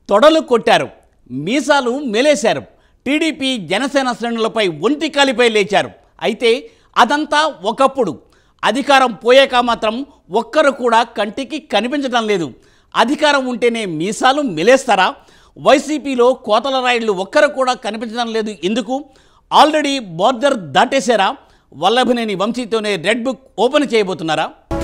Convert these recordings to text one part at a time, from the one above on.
తొడలు కొట్టారు మీసాలు మెలేశారు టీడీపీ జనసేన శ్రేణులపై ఒంటి కాలిపై లేచారు అయితే అదంతా ఒకప్పుడు అధికారం పోయాక మాత్రం ఒక్కరు కూడా కంటికి కనిపించడం లేదు అధికారం ఉంటేనే మీసాలు మెలేస్తారా వైసీపీలో కోతల రాయిళ్లు ఒక్కరు కూడా కనిపించడం లేదు ఎందుకు ఆల్రెడీ బోర్డర్ దాటేశారా వల్లభనేని వంశీతోనే రెడ్ బుక్ ఓపెన్ చేయబోతున్నారా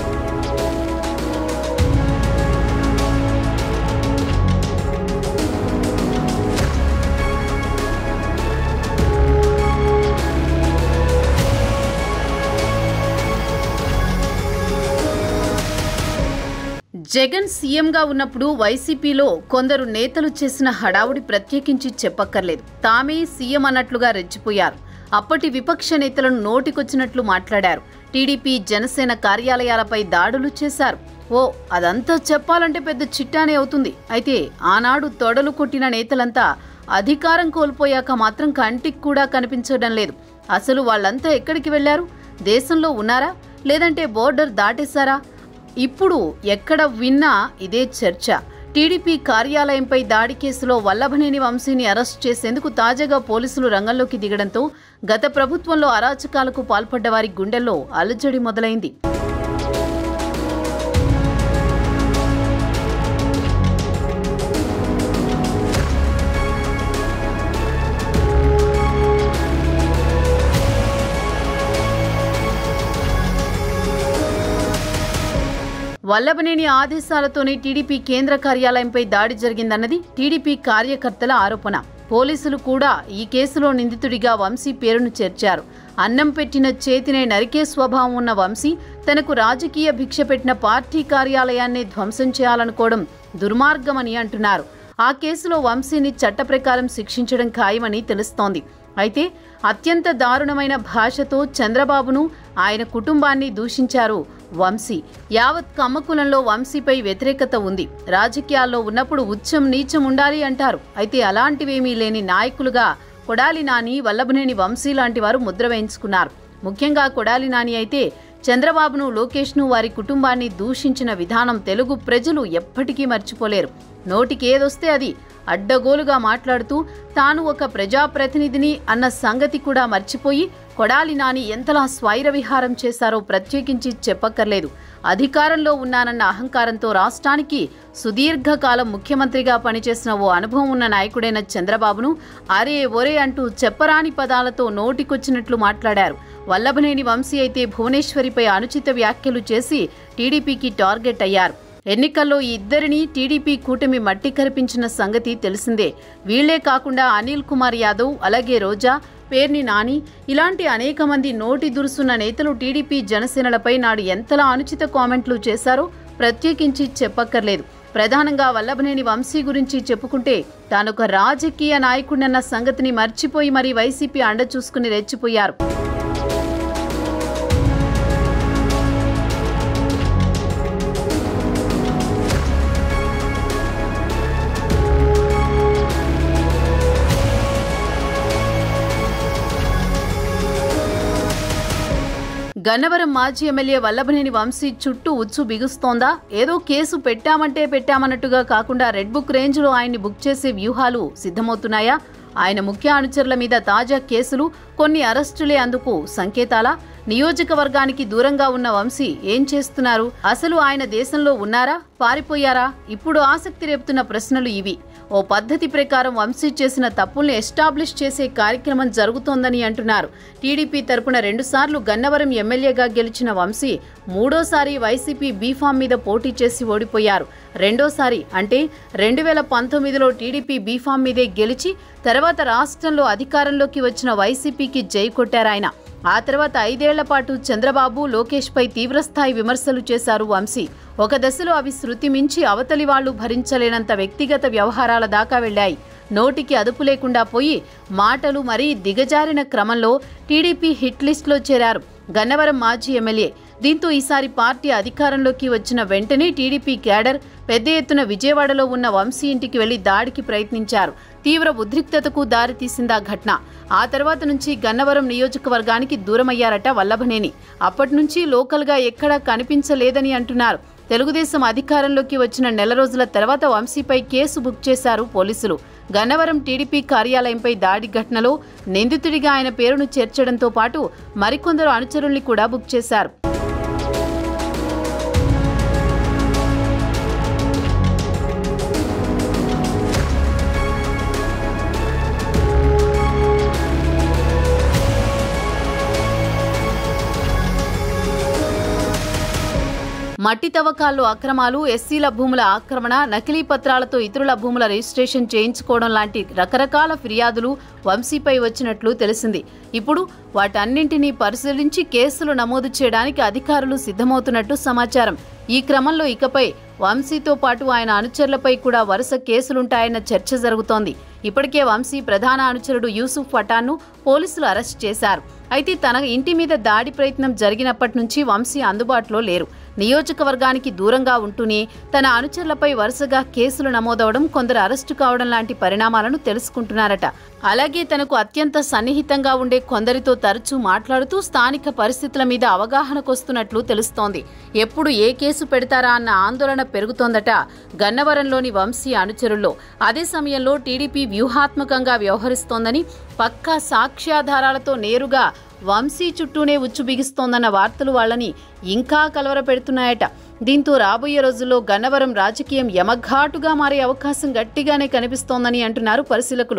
జగన్ సీఎంగా ఉన్నప్పుడు వైసీపీలో కొందరు నేతలు చేసిన హడావుడి ప్రత్యేకించి చెప్పక్కర్లేదు తామే సీఎం అన్నట్లుగా రెచ్చిపోయారు అప్పటి విపక్ష నేతలను నోటికొచ్చినట్లు మాట్లాడారు టీడీపీ జనసేన కార్యాలయాలపై దాడులు చేశారు ఓ అదంతా చెప్పాలంటే పెద్ద చిట్టానే అవుతుంది అయితే ఆనాడు తొడలు కొట్టిన నేతలంతా అధికారం కోల్పోయాక మాత్రం కంటికి కూడా కనిపించడం లేదు అసలు వాళ్ళంతా ఎక్కడికి వెళ్లారు దేశంలో ఉన్నారా లేదంటే బోర్డర్ దాటేశారా ఇప్పుడు ఎక్కడ విన్నా ఇదే చర్చ టీడీపీ కార్యాలయంపై దాడి కేసులో వల్లభనేని వంశీని అరెస్ట్ చేసేందుకు తాజాగా పోలీసులు రంగంలోకి దిగడంతో గత ప్రభుత్వంలో అరాచకాలకు పాల్పడ్డ వారి గుండెల్లో అలజడి మొదలైంది వల్లభనేని ఆదేశాలతోనే టీడీపీ కేంద్ర కార్యాలయంపై దాడి జరిగిందన్నది టీడీపీ కార్యకర్తల ఆరోపణ పోలీసులు కూడా ఈ కేసులో నిందితుడిగా వంశీ పేరును చేర్చారు అన్నం పెట్టిన చేతినే నరికే స్వభావం ఉన్న వంశీ తనకు రాజకీయ భిక్ష పెట్టిన పార్టీ కార్యాలయాన్ని ధ్వంసం చేయాలనుకోవడం దుర్మార్గమని అంటున్నారు ఆ కేసులో వంశీని చట్ట ప్రకారం శిక్షించడం ఖాయమని తెలుస్తోంది అయితే అత్యంత దారుణమైన భాషతో చంద్రబాబును ఆయన కుటుంబాన్ని దూషించారు వంశీ యావత్ కమ్మకులంలో వంశీపై వ్యతిరేకత ఉంది రాజకీయాల్లో ఉన్నప్పుడు ఉచ్చం నీచం ఉండాలి అంటారు అయితే అలాంటివేమీ లేని నాయకులుగా కొడాలి నాని వల్లభనేని వంశీ లాంటి వారు ముద్ర వేయించుకున్నారు ముఖ్యంగా కొడాలి నాని అయితే చంద్రబాబును లోకేష్ను వారి కుటుంబాన్ని దూషించిన విధానం తెలుగు ప్రజలు ఎప్పటికీ మర్చిపోలేరు నోటికి ఏదొస్తే అది అడ్డగోలుగా మాట్లాడుతూ తాను ఒక ప్రజాప్రతినిధిని అన్న సంగతి కూడా మర్చిపోయి కొడాలి నాని ఎంతలా స్వైర విహారం చేశారో ప్రత్యేకించి చెప్పక్కర్లేదు అధికారంలో ఉన్నానన్న అహంకారంతో రాష్ట్రానికి సుదీర్ఘకాలం ముఖ్యమంత్రిగా పనిచేసిన ఓ అనుభవం ఉన్న నాయకుడైన చంద్రబాబును అరే ఒరే అంటూ చెప్పరాని పదాలతో నోటికొచ్చినట్లు మాట్లాడారు వల్లభనేని వంశీ అయితే భువనేశ్వరిపై అనుచిత వ్యాఖ్యలు చేసి టీడీపీకి టార్గెట్ అయ్యారు ఎన్నికల్లో ఈ ఇద్దరిని టీడీపీ కూటమి మట్టి కరిపించిన సంగతి తెలిసిందే వీళ్లే కాకుండా అనిల్ కుమార్ యాదవ్ అలాగే రోజా పేర్ని నాని ఇలాంటి అనేక మంది నోటి దురుసున్న నేతలు టీడీపీ జనసేనలపై నాడు ఎంతలా అనుచిత కామెంట్లు చేశారో ప్రత్యేకించి చెప్పక్కర్లేదు ప్రధానంగా వల్లభనేని వంశీ గురించి చెప్పుకుంటే తానొక రాజకీయ నాయకుడన్న సంగతిని మర్చిపోయి మరీ వైసీపీ అండ చూసుకుని రెచ్చిపోయారు గన్నవరం మాజీ ఎమ్మెల్యే వల్లభనేని వంశీ చుట్టూ ఉచ్చు బిగుస్తోందా ఏదో కేసు పెట్టామంటే పెట్టామన్నట్టుగా కాకుండా రెడ్ బుక్ రేంజ్లో ఆయన్ని బుక్ చేసే వ్యూహాలు సిద్ధమవుతున్నాయా ఆయన ముఖ్య అనుచరుల మీద తాజా కేసులు కొన్ని అరెస్టులే అందుకు సంకేతాలా నియోజకవర్గానికి దూరంగా ఉన్న వంశీ ఏం చేస్తున్నారు అసలు ఆయన దేశంలో ఉన్నారా పారిపోయారా ఇప్పుడు ఆసక్తి రేపుతున్న ప్రశ్నలు ఇవి ఓ పద్ధతి ప్రకారం వంశీ చేసిన తప్పుల్ని ఎస్టాబ్లిష్ చేసే కార్యక్రమం జరుగుతోందని అంటున్నారు టీడీపీ తరపున రెండుసార్లు గన్నవరం ఎమ్మెల్యేగా గెలిచిన వంశీ మూడోసారి వైసీపీ బీఫామ్ మీద పోటీ చేసి ఓడిపోయారు రెండోసారి అంటే రెండు వేల పంతొమ్మిదిలో టీడీపీ బీఫామ్ మీదే గెలిచి తర్వాత రాష్ట్రంలో అధికారంలోకి వచ్చిన వైసీపీకి జై కొట్టారాయన ఆ తర్వాత ఐదేళ్ల పాటు చంద్రబాబు లోకేష్పై తీవ్రస్థాయి విమర్శలు చేశారు వంశీ ఒక దశలో అవి శృతి మించి అవతలి వాళ్లు భరించలేనంత వ్యక్తిగత వ్యవహారాల దాకా వెళ్లాయి నోటికి అదుపు లేకుండా పోయి మాటలు మరీ దిగజారిన క్రమంలో టీడీపీ హిట్ లిస్టులో చేరారు గన్నవరం మాజీ ఎమ్మెల్యే దీంతో ఈసారి పార్టీ అధికారంలోకి వచ్చిన వెంటనే టీడీపీ క్యాడర్ పెద్ద ఎత్తున విజయవాడలో ఉన్న వంశీ ఇంటికి వెళ్లి దాడికి ప్రయత్నించారు తీవ్ర ఉద్రిక్తతకు దారితీసిందా ఘటన ఆ తర్వాత నుంచి గన్నవరం నియోజకవర్గానికి దూరమయ్యారట వల్లభనేని అప్పటి నుంచి లోకల్గా ఎక్కడా కనిపించలేదని అంటున్నారు తెలుగుదేశం అధికారంలోకి వచ్చిన నెల రోజుల తర్వాత వంశీపై కేసు బుక్ చేశారు పోలీసులు గన్నవరం టీడీపీ కార్యాలయంపై దాడి ఘటనలో నిందితుడిగా ఆయన పేరును చేర్చడంతో పాటు మరికొందరు అనుచరుల్ని కూడా బుక్ చేశారు మట్టి తవ్వకాల్లో అక్రమాలు ఎస్సీల భూముల ఆక్రమణ నకిలీ పత్రాలతో ఇతరుల భూముల రిజిస్ట్రేషన్ చేయించుకోవడం లాంటి రకరకాల ఫిర్యాదులు వంశీపై వచ్చినట్లు తెలిసింది ఇప్పుడు వాటన్నింటినీ పరిశీలించి కేసులు నమోదు చేయడానికి అధికారులు సిద్ధమవుతున్నట్టు సమాచారం ఈ క్రమంలో ఇకపై వంశీతో పాటు ఆయన అనుచరులపై కూడా వరుస కేసులుంటాయన్న చర్చ జరుగుతోంది ఇప్పటికే వంశీ ప్రధాన అనుచరుడు యూసుఫ్ పఠాన్ను పోలీసులు అరెస్ట్ చేశారు అయితే తన ఇంటి మీద దాడి ప్రయత్నం జరిగినప్పటి నుంచి వంశీ అందుబాటులో లేరు నియోజకవర్గానికి దూరంగా ఉంటూనే తన అనుచరులపై వరుసగా కేసులు నమోదవడం కొందరు అరెస్టు కావడం లాంటి పరిణామాలను తెలుసుకుంటున్నారట అలాగే తనకు అత్యంత సన్నిహితంగా ఉండే కొందరితో తరచూ మాట్లాడుతూ స్థానిక పరిస్థితుల మీద అవగాహనకొస్తున్నట్లు తెలుస్తోంది ఎప్పుడు ఏ కేసు పెడతారా అన్న ఆందోళన పెరుగుతోందట గన్నవరంలోని వంశీ అనుచరుల్లో అదే సమయంలో టీడీపీ వ్యూహాత్మకంగా వ్యవహరిస్తోందని పక్కా సాక్ష్యాధారాలతో నేరుగా వంశీ చుట్టూనే ఉచ్చు బిగిస్తోందన్న వార్తలు వాళ్ళని ఇంకా కలవరపెడుతున్నాయట దీంతో రాబోయే రోజుల్లో గన్నవరం రాజకీయం యమఘాటుగా మారే అవకాశం గట్టిగానే కనిపిస్తోందని అంటున్నారు పరిశీలకులు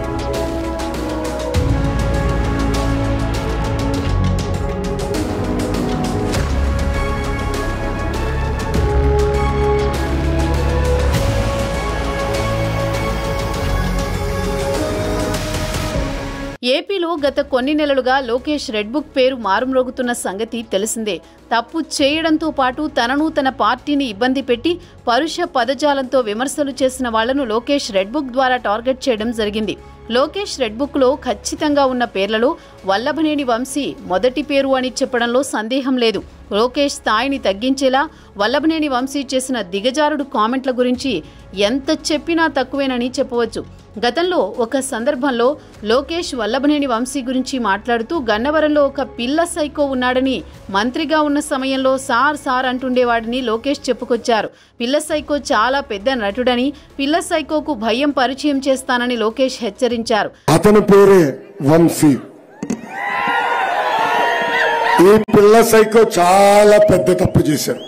ఏపీలో గత కొన్ని నెలలుగా లోకేష్ రెడ్ బుక్ పేరు మారుమ్రోగుతున్న సంగతి తెలిసిందే తప్పు చేయడంతో పాటు తనను తన పార్టీని ఇబ్బంది పెట్టి పరుష పదజాలంతో విమర్శలు చేసిన వాళ్లను లోకేష్ రెడ్ బుక్ ద్వారా టార్గెట్ చేయడం జరిగింది లోకేష్ రెడ్ బుక్ లో ఖచ్చితంగా ఉన్న పేర్లలో వల్లభనేని వంశీ మొదటి పేరు అని చెప్పడంలో సందేహం లేదు లోకేష్ స్థాయిని తగ్గించేలా వల్లభనేని వంశీ చేసిన దిగజారుడు కామెంట్ల గురించి ఎంత చెప్పినా తక్కువేనని చెప్పవచ్చు గతంలో ఒక సందర్భంలో లోకేష్ వల్లభనేని వంశీ గురించి మాట్లాడుతూ గన్నవరంలో ఒక పిల్ల సైకో ఉన్నాడని మంత్రిగా ఉన్న సమయంలో సార్ సార్ అంటుండేవాడని లోకేష్ చెప్పుకొచ్చారు పిల్ల సైకో చాలా పెద్ద నటుడని పిల్ల సైకోకు భయం పరిచయం చేస్తానని లోకేష్ హెచ్చరించారు అతని పేరే వంశీ ఈ పిల్ల సైకో చాలా పెద్ద తప్పు చేశారు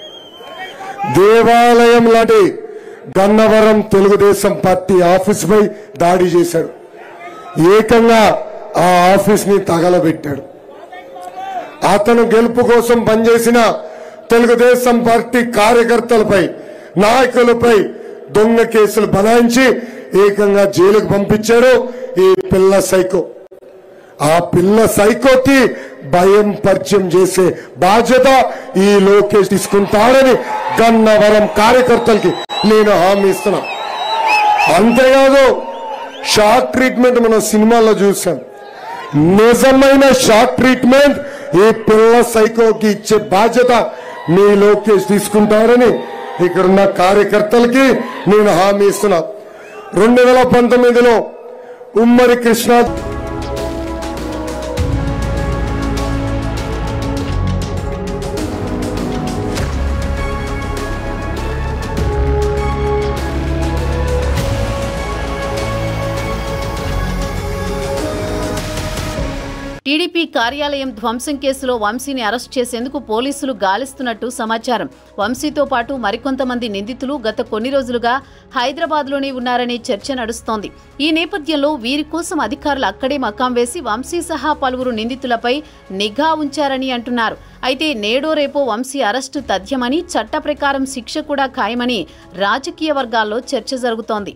దేవాలయం లాంటి గన్నవరం తెలుగుదేశం పార్టీ ఆఫీస్ పై దాడి చేశాడు ఏకంగా ఆ ఆఫీస్ ని తగలబెట్టాడు అతను గెలుపు కోసం పనిచేసిన తెలుగుదేశం పార్టీ కార్యకర్తలపై నాయకులపై దొంగ కేసులు బనాయించి ఏకంగా జైలుకు పంపించాడు ఈ పిల్ల సైకో ఆ పిల్ల సైకోకి భయం పరిచయం చేసే బాధ్యత ఈ లోకేష్ తీసుకుంటాడని గన్నవరం కార్యకర్తలకి నేను హామీ ఇస్తున్నా అంతేకాదు షాక్ ట్రీట్మెంట్ మనం సినిమాల్లో చూసాం నిజమైన షాక్ ట్రీట్మెంట్ ఈ పిల్ల సైకోకి ఇచ్చే బాధ్యత మీ లోకేష్ తీసుకుంటారని ఇక్కడున్న కార్యకర్తలకి నేను హామీ ఇస్తున్నా రెండు వేల పంతొమ్మిదిలో ఉమ్మడి కృష్ణా టీడీపీ కార్యాలయం ధ్వంసం కేసులో వంశీని అరెస్ట్ చేసేందుకు పోలీసులు గాలిస్తున్నట్టు సమాచారం వంశీతో పాటు మరికొంతమంది నిందితులు గత కొన్ని రోజులుగా హైదరాబాద్లోనే ఉన్నారనే చర్చ నడుస్తోంది ఈ నేపథ్యంలో వీరి కోసం అధికారులు అక్కడే మకాం వేసి వంశీ సహా పలువురు నిందితులపై నిఘా ఉంచారని అంటున్నారు అయితే నేడో రేపో వంశీ అరెస్టు తథ్యమని చట్ట ప్రకారం శిక్ష కూడా ఖాయమని రాజకీయ వర్గాల్లో చర్చ జరుగుతోంది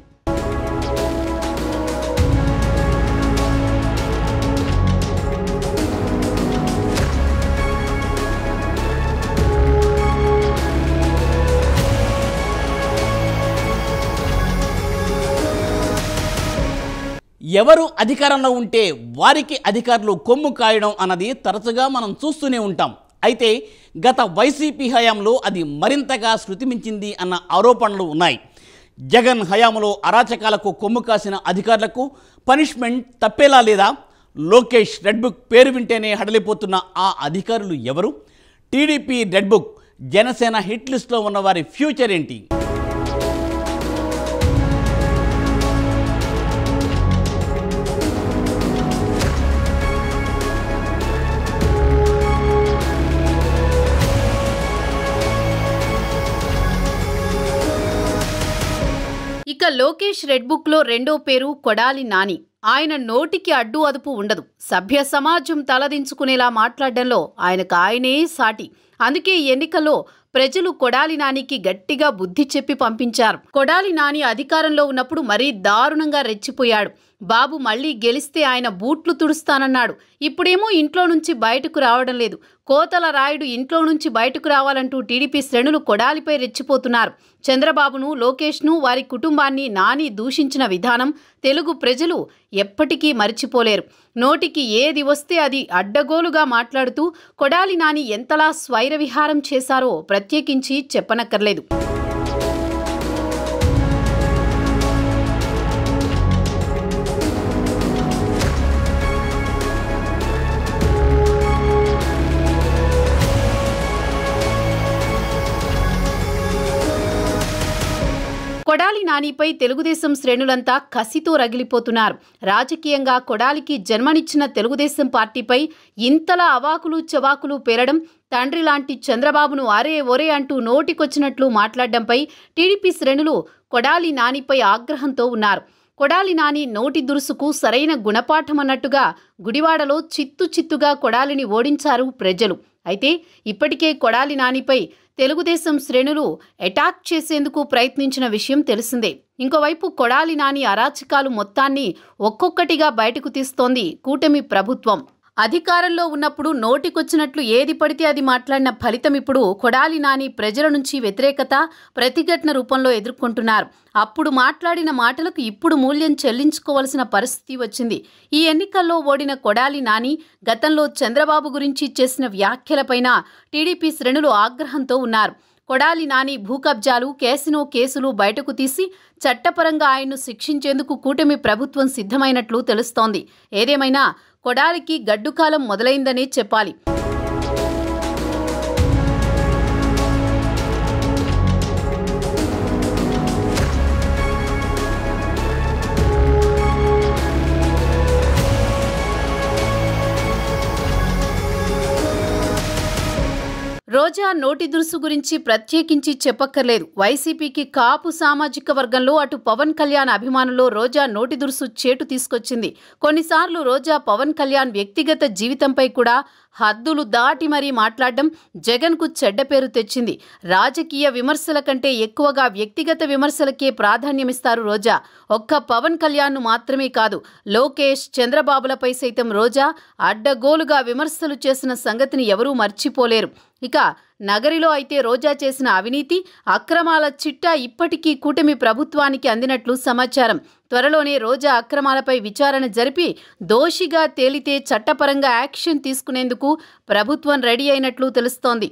ఎవరు అధికారంలో ఉంటే వారికి అధికారులు కొమ్ము కాయడం అన్నది తరచుగా మనం చూస్తూనే ఉంటాం అయితే గత వైసీపీ హయాంలో అది మరింతగా శృతిమించింది అన్న ఆరోపణలు ఉన్నాయి జగన్ హయాంలో అరాచకాలకు కొమ్ము కాసిన అధికారులకు పనిష్మెంట్ తప్పేలా లేదా లోకేష్ రెడ్ బుక్ పేరు వింటేనే హడలిపోతున్న ఆ అధికారులు ఎవరు TDP red book Janasena hit లిస్ట్లో ఉన్న వారి ఫ్యూచర్ ఏంటి ఇక లోకేష్ రెడ్ బుక్ లో రెండో పేరు కొడాలి నాని ఆయన నోటికి అడ్డు అదుపు ఉండదు సభ్య సమాజం తలదించుకునేలా మాట్లాడడంలో ఆయనకు ఆయనే సాటి అందుకే ఈ ఎన్నికల్లో ప్రజలు కొడాలి నానికి గట్టిగా బుద్ధి చెప్పి పంపించారు కొడాలి నాని అధికారంలో ఉన్నప్పుడు మరీ దారుణంగా రెచ్చిపోయాడు బాబు మళ్ళీ గెలిస్తే ఆయన బూట్లు తుడుస్తానన్నాడు ఇప్పుడేమో ఇంట్లో నుంచి బయటకు రావడం లేదు కోతల రాయుడు ఇంట్లో నుంచి బయటకు రావాలంటూ టీడీపీ శ్రేణులు కొడాలిపై రెచ్చిపోతున్నారు చంద్రబాబును లోకేష్ను వారి కుటుంబాన్ని నాని దూషించిన విధానం తెలుగు ప్రజలు ఎప్పటికీ మర్చిపోలేరు నోటికి ఏది వస్తే అది అడ్డగోలుగా మాట్లాడుతూ కొడాలి నాని ఎంతలా స్వైర విహారం చేశారో ప్రత్యేకించి చెప్పనక్కర్లేదు కొడాలి నానిపై తెలుగుదేశం శ్రేణులంతా కసితో రగిలిపోతున్నారు రాజకీయంగా కొడాలికి జన్మనిచ్చిన తెలుగుదేశం పార్టీపై ఇంతలా అవాకులు చవాకులు పేరడం తండ్రి లాంటి చంద్రబాబును అరే ఒరే అంటూ నోటికొచ్చినట్లు మాట్లాడడంపై టీడీపీ శ్రేణులు కొడాలి నానిపై ఆగ్రహంతో ఉన్నారు కొడాలి నాని నోటి దురుసుకు సరైన గుణపాఠం అన్నట్టుగా గుడివాడలో చిత్తు చిత్తుగా కొడాలిని ఓడించారు ప్రజలు అయితే ఇప్పటికే కొడాలి నానిపై తెలుగుదేశం శ్రేణులు అటాక్ చేసేందుకు ప్రయత్నించిన విషయం తెలిసిందే ఇంకోవైపు కొడాలి నాని అరాచకాలు మొత్తాన్ని ఒక్కొక్కటిగా బయటకు తీస్తోంది కూటమి ప్రభుత్వం అధికారంలో ఉన్నప్పుడు నోటికొచ్చినట్లు ఏది పడితే అది మాట్లాడిన ఫలితం ఇప్పుడు కొడాలి నాని ప్రజల నుంచి వ్యతిరేకత ప్రతిఘటన రూపంలో ఎదుర్కొంటున్నారు అప్పుడు మాట్లాడిన మాటలకు ఇప్పుడు మూల్యం చెల్లించుకోవలసిన పరిస్థితి వచ్చింది ఈ ఎన్నికల్లో ఓడిన కొడాలి నాని గతంలో చంద్రబాబు గురించి చేసిన వ్యాఖ్యలపైన టీడీపీ శ్రేణులు ఆగ్రహంతో ఉన్నారు కొడాలి నాని భూకబ్జాలు కేసినో కేసులు బయటకు తీసి చట్టపరంగా ఆయన్ను శిక్షించేందుకు కూటమి ప్రభుత్వం సిద్ధమైనట్లు తెలుస్తోంది ఏదేమైనా కొడాలికి గడ్డుకాలం మొదలైందనే చెప్పాలి రోజా నోటి దురుసు గురించి ప్రత్యేకించి చెప్పక్కర్లేదు వైసీపీకి కాపు సామాజిక వర్గంలో అటు పవన్ కళ్యాణ్ అభిమానుల్లో రోజా నోటి దురుసు చేటు తీసుకొచ్చింది కొన్నిసార్లు రోజా పవన్ కళ్యాణ్ వ్యక్తిగత జీవితంపై కూడా హద్దులు దాటి మరీ మాట్లాడడం జగన్కు చెడ్డ పేరు తెచ్చింది రాజకీయ విమర్శల కంటే ఎక్కువగా వ్యక్తిగత విమర్శలకే ప్రాధాన్యమిస్తారు రోజా ఒక్క పవన్ కళ్యాణ్ను మాత్రమే కాదు లోకేష్ చంద్రబాబులపై సైతం రోజా అడ్డగోలుగా విమర్శలు చేసిన సంగతిని ఎవరూ మర్చిపోలేరు ఇక నగరిలో అయితే రోజా చేసిన అవినీతి అక్రమాల చిట్టా ఇప్పటికీ కూటమి ప్రభుత్వానికి అందినట్లు సమాచారం త్వరలోనే రోజా అక్రమాలపై విచారణ జరిపి దోషిగా తేలితే చట్టపరంగా యాక్షన్ తీసుకునేందుకు ప్రభుత్వం రెడీ అయినట్లు తెలుస్తోంది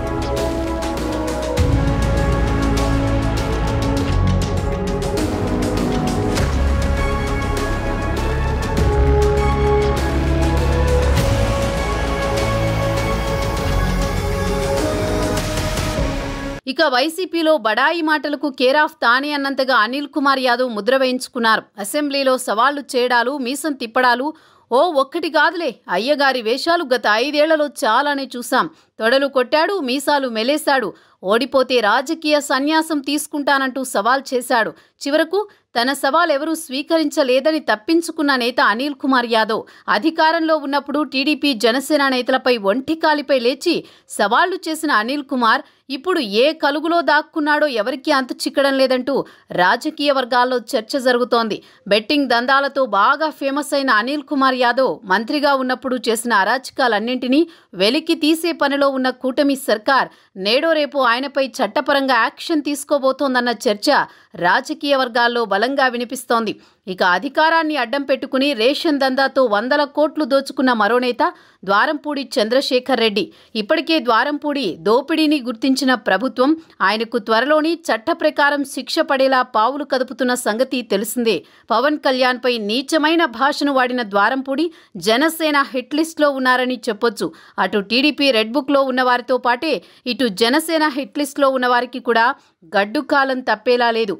ఇక వైసీపీలో బడాయి మాటలకు కేర్ ఆఫ్ తానే అన్నంతగా అనిల్ కుమార్ యాదవ్ ముద్ర వేయించుకున్నారు అసెంబ్లీలో సవాళ్లు చేయడాలు మీసం తిప్పడాలు ఓ ఒక్కటి కాదులే అయ్యగారి వేషాలు గత ఐదేళ్లలో చాలానే చూశాం తొడలు కొట్టాడు మీసాలు మెలేశాడు ఓడిపోతే రాజకీయ సన్యాసం తీసుకుంటానంటూ సవాల్ చేశాడు చివరకు తన సవాల్ ఎవరూ స్వీకరించలేదని తప్పించుకున్న నేత అనిల్ కుమార్ యాదవ్ అధికారంలో ఉన్నప్పుడు టీడీపీ జనసేన నేతలపై ఒంటికాలిపై లేచి సవాళ్లు చేసిన అనిల్ కుమార్ ఇప్పుడు ఏ కలుగులో దాక్కున్నాడో ఎవరికీ అంతు చిక్కడం లేదంటూ రాజకీయ వర్గాల్లో చర్చ జరుగుతోంది బెట్టింగ్ దందాలతో బాగా ఫేమస్ అయిన అనిల్ కుమార్ యాదవ్ మంత్రిగా ఉన్నప్పుడు చేసిన అరాచకాలన్నింటినీ వెలికి తీసే పనిలో ఉన్న కూటమి సర్కార్ నేడో రేపు ఆయనపై చట్టపరంగా యాక్షన్ తీసుకోబోతోందన్న చర్చ రాజకీయ వర్గాల్లో బలంగా వినిపిస్తోంది ఇక అధికారాన్ని అడ్డం పెట్టుకుని రేషన్ దందాతో వందల కోట్లు దోచుకున్న మరో నేత ద్వారంపూడి చంద్రశేఖర్ రెడ్డి ఇప్పటికే ద్వారంపూడి దోపిడీని గుర్తించిన ప్రకటించిన ప్రభుత్వం ఆయనకు త్వరలోని చట్ట ప్రకారం శిక్ష పడేలా పావులు కదుపుతున్న సంగతి తెలిసిందే పవన్ కళ్యాణ్పై నీచమైన భాషను వాడిన ద్వారంపూడి జనసేన హిట్ లిస్ట్లో ఉన్నారని చెప్పొచ్చు అటు టీడీపీ రెడ్ బుక్లో ఉన్న వారితో పాటే ఇటు జనసేన హిట్ లిస్ట్లో ఉన్న వారికి కూడా గడ్డు కాలం తప్పేలా లేదు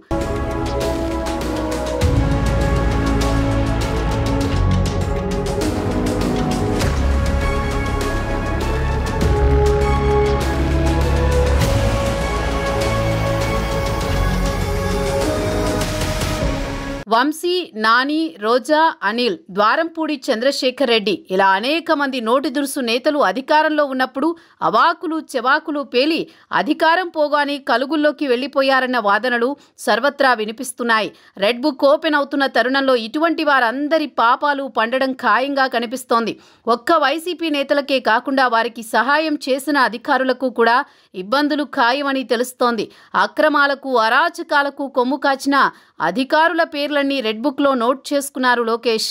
వంశీ నాని రోజా అనిల్ ద్వారంపూడి చంద్రశేఖర్ రెడ్డి ఇలా అనేక మంది నోటి దురుసు నేతలు అధికారంలో ఉన్నప్పుడు అవాకులు చెవాకులు పేలి అధికారం పోగానే కలుగుల్లోకి వెళ్లిపోయారన్న వాదనలు సర్వత్రా వినిపిస్తున్నాయి రెడ్ బుక్ ఓపెన్ అవుతున్న తరుణంలో ఇటువంటి వారందరి పాపాలు పండడం ఖాయంగా కనిపిస్తోంది ఒక్క వైసీపీ నేతలకే కాకుండా వారికి సహాయం చేసిన అధికారులకు కూడా ఇబ్బందులు ఖాయమని తెలుస్తోంది అక్రమాలకు అరాచకాలకు కొమ్ము కాచిన అధికారుల పేర్లన్నీ రెడ్ బుక్లో నోట్ చేసుకున్నారు లోకేష్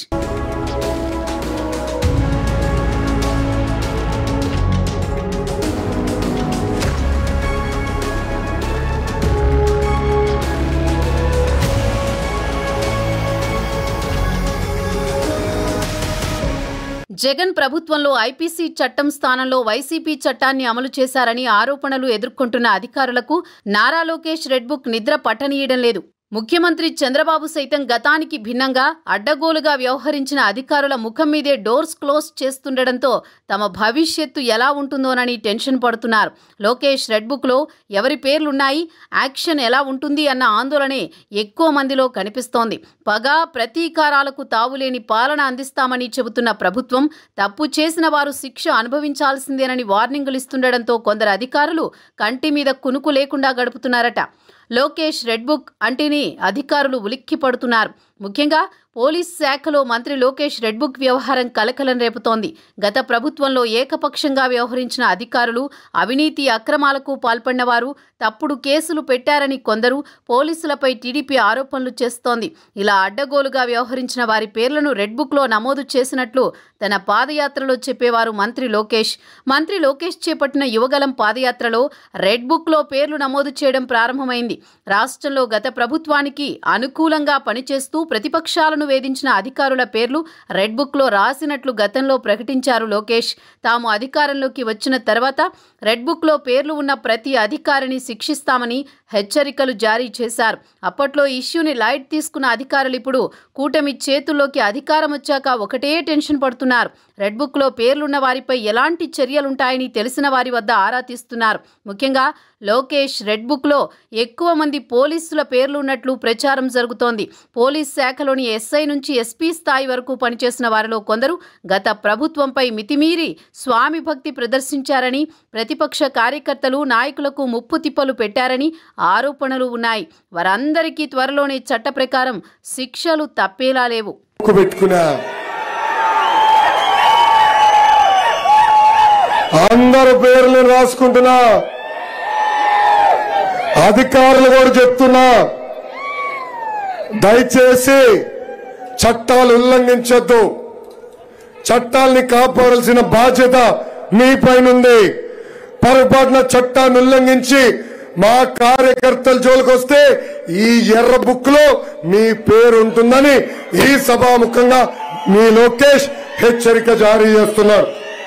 జగన్ ప్రభుత్వంలో ఐపీసీ చట్టం స్థానంలో వైసీపీ చట్టాన్ని అమలు చేశారని ఆరోపణలు ఎదుర్కొంటున్న అధికారులకు నారా లోకేష్ రెడ్ బుక్ నిద్ర పట్టనీయడం లేదు ముఖ్యమంత్రి చంద్రబాబు సైతం గతానికి భిన్నంగా అడ్డగోలుగా వ్యవహరించిన అధికారుల ముఖం మీదే డోర్స్ క్లోజ్ చేస్తుండటంతో తమ భవిష్యత్తు ఎలా ఉంటుందోనని టెన్షన్ పడుతున్నారు లోకేష్ రెడ్ బుక్లో ఎవరి పేర్లున్నాయి యాక్షన్ ఎలా ఉంటుంది అన్న ఆందోళనే ఎక్కువ మందిలో కనిపిస్తోంది పగ ప్రతీకారాలకు తావులేని పాలన అందిస్తామని చెబుతున్న ప్రభుత్వం తప్పు చేసిన వారు శిక్ష అనుభవించాల్సిందేనని వార్నింగులు ఇస్తుండటంతో కొందరు అధికారులు కంటి మీద కునుకు లేకుండా గడుపుతున్నారట లోకేష్ రెడ్ బుక్ అంటేనే అధికారులు ఉలిక్కి పడుతున్నారు ముఖ్యంగా పోలీస్ శాఖలో మంత్రి లోకేష్ రెడ్ బుక్ వ్యవహారం కలకలం రేపుతోంది గత ప్రభుత్వంలో ఏకపక్షంగా వ్యవహరించిన అధికారులు అవినీతి అక్రమాలకు పాల్పడిన వారు తప్పుడు కేసులు పెట్టారని కొందరు పోలీసులపై టీడీపీ ఆరోపణలు చేస్తోంది ఇలా అడ్డగోలుగా వ్యవహరించిన వారి పేర్లను రెడ్ బుక్లో నమోదు చేసినట్లు తన పాదయాత్రలో చెప్పేవారు మంత్రి లోకేష్ మంత్రి లోకేష్ చేపట్టిన యువగలం పాదయాత్రలో రెడ్ బుక్లో పేర్లు నమోదు చేయడం ప్రారంభమైంది రాష్ట్రంలో గత ప్రభుత్వానికి అనుకూలంగా పనిచేస్తూ ప్రతిపక్షాలను వేధించిన అధికారుల పేర్లు రెడ్ బుక్లో రాసినట్లు గతంలో ప్రకటించారు లోకేష్ తాము అధికారంలోకి వచ్చిన తర్వాత రెడ్ బుక్లో పేర్లు ఉన్న ప్రతి అధికారిని శిక్షిస్తామని హెచ్చరికలు జారీ చేశారు అప్పట్లో ఇష్యూని లైట్ తీసుకున్న అధికారులు ఇప్పుడు కూటమి చేతుల్లోకి అధికారం వచ్చాక ఒకటే టెన్షన్ పడుతున్నారు రెడ్ బుక్లో పేర్లున్న వారిపై ఎలాంటి చర్యలుంటాయని తెలిసిన వారి వద్ద ఆరా తీస్తున్నారు ముఖ్యంగా లోకేష్ రెడ్ బుక్లో ఎక్కువ మంది పోలీసుల పేర్లు ఉన్నట్లు ప్రచారం జరుగుతోంది పోలీస్ శాఖలోని ఎస్ఐ నుంచి ఎస్పీ స్థాయి వరకు పనిచేసిన వారిలో కొందరు గత ప్రభుత్వంపై మితిమీరి స్వామి భక్తి ప్రదర్శించారని ప్రతిపక్ష కార్యకర్తలు నాయకులకు ముప్పు తిప్పలు పెట్టారని ఆరోపణలు ఉన్నాయి వారందరికీ త్వరలోనే చట్ట ప్రకారం శిక్షలు తప్పేలా లేవు ముక్కు పెట్టుకున్నా అందరు పేర్లు రాసుకుంటున్నా అధికారులు కూడా చెప్తున్నా దయచేసి చట్టాలు ఉల్లంఘించొద్దు చట్టాల్ని కాపాడాల్సిన బాధ్యత మీ పైనుంది పొరపాటున చట్టాన్ని ఉల్లంఘించి మా కార్యకర్తల జోలికి వస్తే ఈ ఎర్ర బుక్ లో మీ పేరు ఉంటుందని ఈ సభాముఖంగా మీ లోకేష్ హెచ్చరిక జారీ చేస్తున్నారు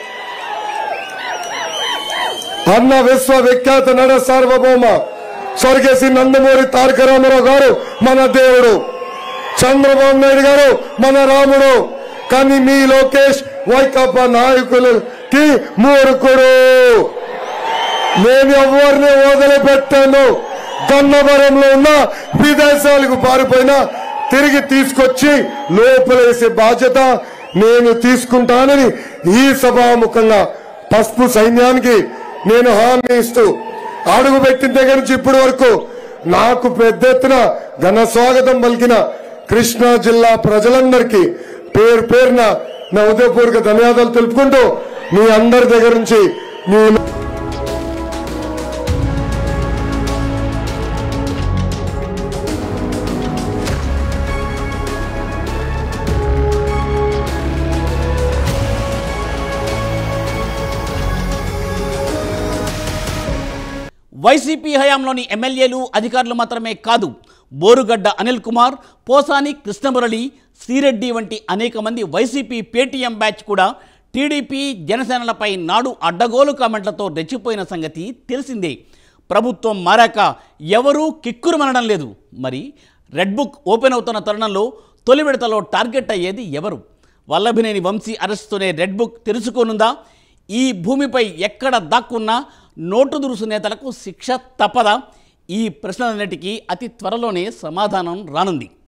అన్న విశ్వవిఖ్యాత నడ సార్వభౌమ స్వర్గశ్రీ నందమూరి తారక రామారావు గారు మన దేవుడు చంద్రబాబు నాయుడు గారు మన రాముడు కానీ మీ లోకేష్ వైకాపా నాయకులకి మూర్ఖుడు నేను ఎవరిని వదిలిపెట్టాను గన్నవరంలో ఉన్న విదేశాలకు పారిపోయినా తిరిగి తీసుకొచ్చి లోపలేసే బాధ్యత నేను తీసుకుంటానని ఈ సభాముఖంగా పసుపు సైన్యానికి నేను హామీ ఇస్తూ అడుగు పెట్టిన దగ్గర నుంచి ఇప్పటి వరకు నాకు పెద్ద ఎత్తున ఘన స్వాగతం పలికిన కృష్ణా జిల్లా ప్రజలందరికీ పేరు పేరున నా ఉదయపూర్వక ధన్యవాదాలు తెలుపుకుంటూ మీ అందరి దగ్గర నుంచి మీ వైసీపీ హయాంలోని ఎమ్మెల్యేలు అధికారులు మాత్రమే కాదు బోరుగడ్డ అనిల్ కుమార్ పోసాని కృష్ణమురళి శ్రీరెడ్డి వంటి అనేక మంది వైసీపీ పేటీఎం బ్యాచ్ కూడా టీడీపీ జనసేనలపై నాడు అడ్డగోలు కామెంట్లతో రెచ్చిపోయిన సంగతి తెలిసిందే ప్రభుత్వం మారాక ఎవరూ కిక్కురుమనడం లేదు మరి రెడ్ బుక్ ఓపెన్ అవుతున్న తరుణంలో తొలి విడతలో టార్గెట్ అయ్యేది ఎవరు వల్లభినేని వంశీ అరెస్టుతోనే రెడ్ బుక్ తెరుచుకోనుందా ఈ భూమిపై ఎక్కడ దాక్కున్నా నోటు దురుసు నేతలకు శిక్ష తప్పదా ఈ ప్రశ్నలన్నిటికీ అతి త్వరలోనే సమాధానం రానుంది